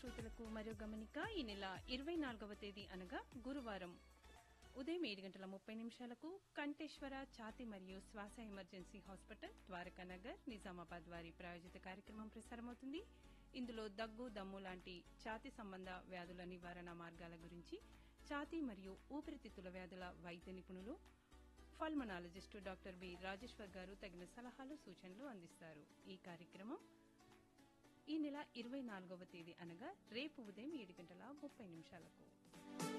శ్రోతలకు మరో గమనిక ఈ నెల ఇరవై నాలుగవ తేదీ అనగా గురువారం ఉదయం ఏడు గంటల ముప్పై నిమిషాలకు కంఠేశ్వర ఛాతి మరియు శ్వాస ఎమర్జెన్సీ హాస్పిటల్ ద్వారకానగర్ నిజామాబాద్ వారి ప్రాయోజిత కార్యక్రమం ప్రసారమవుతుంది ఇందులో దగ్గు దమ్ము లాంటి ఛాతి సంబంధ వ్యాధుల నివారణ మార్గాల గురించి ఛాతీ మరియు ఊపిరితిత్తుల వ్యాధుల వైద్య నిపుణులు ఫల్మనాలజిస్టు డాక్టర్ బి రాజేశ్వర్ గారు తగిన సలహాలు సూచనలు అందిస్తారు ఈ కార్యక్రమం ఈ నెల ఇరవై నాలుగవ తేదీ అనగా రేపు ఉదయం ఏడు గంటల ముప్పై నిమిషాలకు